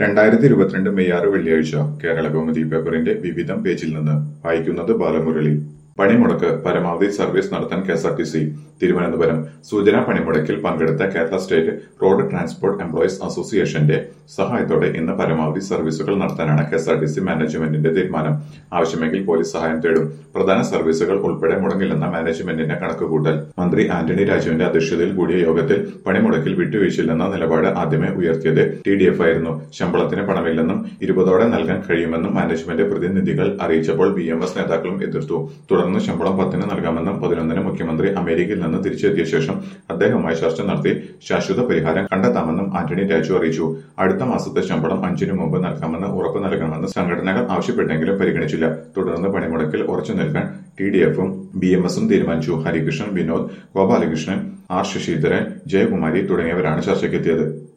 രണ്ടായിരത്തി ഇരുപത്തിരണ്ട് മെയ് ആറ് വെള്ളിയാഴ്ച കേരള കൗമുദി പേപ്പറിന്റെ വിവിധം പേജിൽ നിന്ന് വായിക്കുന്നത് ബാലമുരളി പണിമുടക്ക് പരമാവധി സർവീസ് നടത്താൻ കെഎസ്ആർടിസി തിരുവനന്തപുരം സൂചനാ പണിമുടക്കിൽ പങ്കെടുത്ത Kerala state road transport employees അസോസിയേഷന്റെ സഹായത്തോടെ ഇന്ന് പരമാവധി സർവീസുകൾ നടത്താനാണ് കെഎസ്ആർടിസി മാനേജ്മെന്റിന്റെ തീരുമാനം ആവശ്യമെങ്കിൽ പോലീസ് സഹായം തേടും പ്രധാന സർവീസുകൾ ഉൾപ്പെടെ മുടങ്ങില്ലെന്ന മാനേജ്മെന്റിന്റെ കണക്കുകൂട്ടൽ മന്ത്രി ആന്റണി രാജുവിന്റെ അധ്യക്ഷതയിൽ കൂടിയ യോഗത്തിൽ പണിമുടക്കിൽ വിട്ടുവീഴ്ചയില്ലെന്ന നിലപാട് ആദ്യമേ ഉയർത്തിയത് ടി ഡി എഫ് ആയിരുന്നു ശമ്പളത്തിന് പണമില്ലെന്നും ഇരുപതോടെ നൽകാൻ കഴിയുമെന്നും മാനേജ്മെന്റ് പ്രതിനിധികൾ അറിയിച്ചപ്പോൾ ബി എം എസ് നേതാക്കളും എതിർത്തു തുടർന്ന് ശമ്പളം പത്തിന് നൽകാമെന്നും പതിനൊന്നിന് മുഖ്യമന്ത്രി അമേരിക്കയിൽ നിന്ന് തിരിച്ചെത്തിയ ശേഷം അദ്ദേഹവുമായി ചർച്ച നടത്തി ശാശ്വത പരിഹാരം കണ്ടെത്താമെന്നും ആന്റണി രാജു അറിയിച്ചു അടുത്ത മാസത്തെ ശമ്പളം അഞ്ചിനു മുമ്പ് നൽകാമെന്ന് ഉറപ്പ് നൽകണമെന്ന് സംഘടനകൾ ആവശ്യപ്പെട്ടെങ്കിലും പരിഗണിച്ചില്ല തുടർന്ന് പണിമുടക്കിൽ ഉറച്ചു നിൽക്കാൻ ടി ഡി എഫും ബി എം എസും തീരുമാനിച്ചു ഹരികൃഷ്ണൻ വിനോദ് ഗോപാലകൃഷ്ണൻ ആർ ശശിധരൻ ജയകുമാരി തുടങ്ങിയവരാണ് ചർച്ചയ്ക്കെത്തിയത്